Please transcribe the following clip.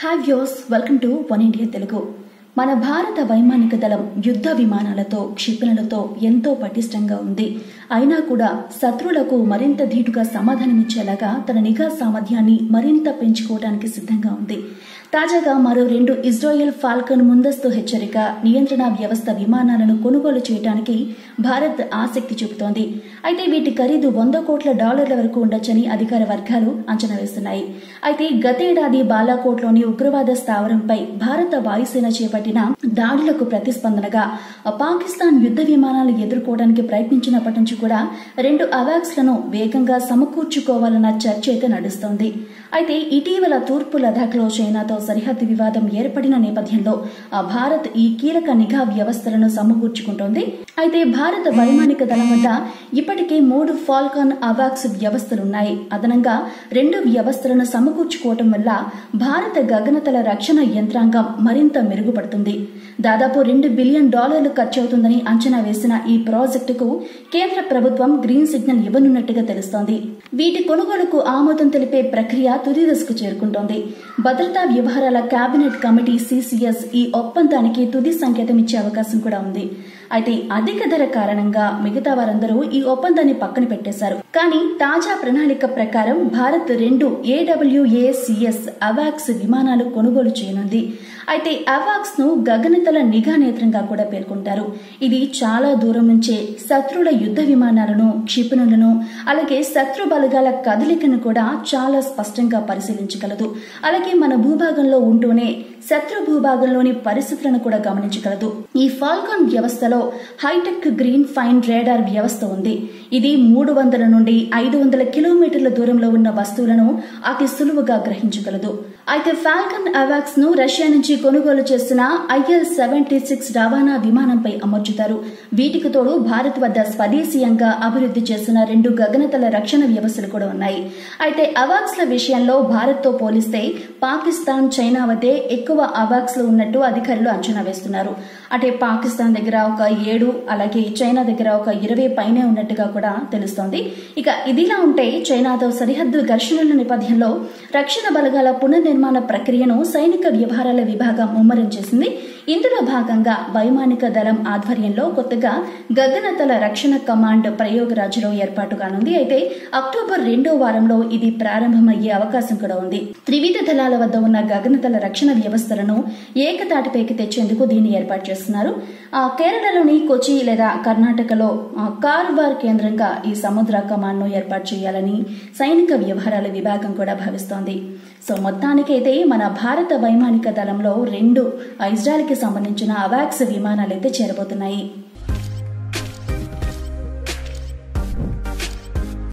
hi views welcome to one India Telugu మన భారత వైమానిక దళం యుద్ధ విమానాలతో క్షిపణులతో ఎంతో పటిష్టంగా ఉంది అయినా కూడా శత్రువులకు మరింత ధీటుగా సమాధానమిచ్చేలాగా తన నిఘా సామర్థ్యాన్ని మరింత పెంచుకోవడానికి సిద్ధంగా ఉంది తాజాగా మరో రెండు ఇజ్రాయెల్ ఫాల్కన్ ముందస్తు హెచ్చరిక నియంత్రణ వ్యవస్థ విమానాలను కొనుగోలు చేయడానికి భారత్ ఆసక్తి చూపుతోంది అయితే వీటి ఖరీదు వంద కోట్ల డాలర్ల వరకు ఉండొచ్చని అధికార వర్గాలు అంచనా వేస్తున్నాయి అయితే గతేడాది బాలాకోట్లోని ఉగ్రవాద స్థావరంపై భారత వాయుసేన చేపట్టిన దాడులకు ప్రతిస్పందనగా పాకిస్తాన్ యుద్ధ విమానాలు ఎదుర్కోవడానికి ప్రయత్నించినప్పటి నుంచి కూడా రెండు అవాక్స్లను వేగంగా సమకూర్చుకోవాలన్న చర్చ అయితే నడుస్తోంది అయితే ఇటీవల తూర్పు లదాఖ్లో చైనాతో సరిహద్దు వివాదం ఏర్పడిన నేపథ్యంలో ఆ భారత్ ఈ కీలక నిఘా వ్యవస్థలను సమకూర్చుకుంటోంది అయితే భారత వైమానిక దళం వద్ద ఇప్పటికే మూడు ఫాల్కాన్ అవాక్స్ వ్యవస్థలున్నాయి అదనంగా రెండు వ్యవస్థలను సమకూర్చుకోవటం వల్ల భారత గగనతల రక్షణ యంత్రాంగం మరింత మెరుగుపడుతుంది దాదాపు రెండు బిలియన్ డాలర్లు ఖర్చవుతుందని అంచనా వేసిన ఈ ప్రాజెక్టుకు కేంద్ర ప్రభుత్వం గ్రీన్ సిగ్నల్ ఇవ్వనున్నట్టుగా తెలుస్తోంది వీటి కొనుగోలుకు ఆమోదం తెలిపే ప్రక్రియ తుది దశకు చేరుకుంటోంది భద్రతా వ్యవహారాల కేబినెట్ కమిటీ సిసిఎస్ ఈ ఒప్పందానికి తుది సంకేతం ఇచ్చే అవకాశం కూడా ఉంది అయితే అధిక ధర కారణంగా మిగతా వారందరూ ఈ ఒప్పందాన్ని పక్కన పెట్టేశారు కానీ తాజా ప్రణాళిక ప్రకారం భారత్ రెండు ఏడబ్ల్యూఏసిఎస్ అవాక్స్ విమానాలు కొనుగోలు చేయనుంది అయితే అవాక్స్ ను గగనతల నిఘా నేత్రంగా కూడా పేర్కొంటారు ఇది చాలా దూరం నుంచే శత్రువుల యుద్ధ విమానాలను క్షిపణులను అలాగే శత్రు బలగాల కదలికను కూడా చాలా స్పష్టంగా పరిశీలించగలదు అలాగే మన భూభాగంలో ఉంటూనే శత్రు భూభాగంలోని పరిస్థితులను కూడా గమనించగలదు ఈ ఫాల్కాన్ వ్యవస్థలో హైటెక్ గ్రీన్ ఫైన్ రేడార్ వ్యవస్థ ఉంది ఇది మూడు వందల నుండి ఐదు వందల కిలోమీటర్ల దూరంలో ఉన్న వస్తువులను అతి సులువుగా గ్రహించగలదు అయితే ఫాల్కన్ అవాక్స్ ను రష్యా నుంచి కొనుగోలు చేసిన ఐఎల్ సెవెంటీ సిక్స్ రవాణా విమానంపై అమర్చుతారు వీటికి తోడు భారత్ వద్ద స్వదేశీయంగా అభివృద్ధి చేసిన రెండు గగనతల రక్షణ వ్యవస్థలు కూడా ఉన్నాయి అయితే అవాక్స్ ల విషయంలో భారత్ తో పోలిస్తే పాకిస్తాన్ చైనా వద్దే ఎక్కువ అవాక్స్ లు ఉన్నట్టు అధికారులు అంచనా వేస్తున్నారు అంటే పాకిస్తాన్ దగ్గర ఒక ఏడు అలాగే చైనా దగ్గర ఒక ఇరవై పైనే ఉన్నట్టుగా కూడా తెలుస్తోంది ఇక ఇదిలా ఉంటే చైనాతో సరిహద్దు ఘర్షణల నేపథ్యంలో రక్షణ బలగాల పునర్నిర్మాణ ప్రక్రియను సైనిక వ్యవహారాల విభాగం ముమ్మరం చేసింది ఇందులో భాగంగా వైమానిక దళం ఆధ్వర్యంలో కొత్తగా గగనతల రక్షణ కమాండ్ ప్రయోగరాజులో ఏర్పాటు కానుంది అయితే అక్టోబర్ రెండో వారంలో ఇది ప్రారంభమయ్యే అవకాశం కూడా ఉంది త్రివిధ దళాల వద్ద ఉన్న గగనతల రక్షణ వ్యవస్థలను ఏకతాటిపైకి తెచ్చేందుకు దీన్ని ఏర్పాటు చేస్తున్నారు కేరళలోని కొచి లేదా కర్ణాటకలో కార్వార్ కేంద్రంగా ఈ సముద్ర కమాండ్ ను ఏర్పాటు చేయాలని సైనిక వ్యవహారాల విభాగం కూడా భావిస్తోంది సో మొత్తానికైతే మన భారత వైమానిక దళంలో రెండు ఇజ్రాయెల్కి సంబంధించిన అవాక్స్ విమానాలు అయితే చేరబోతున్నాయి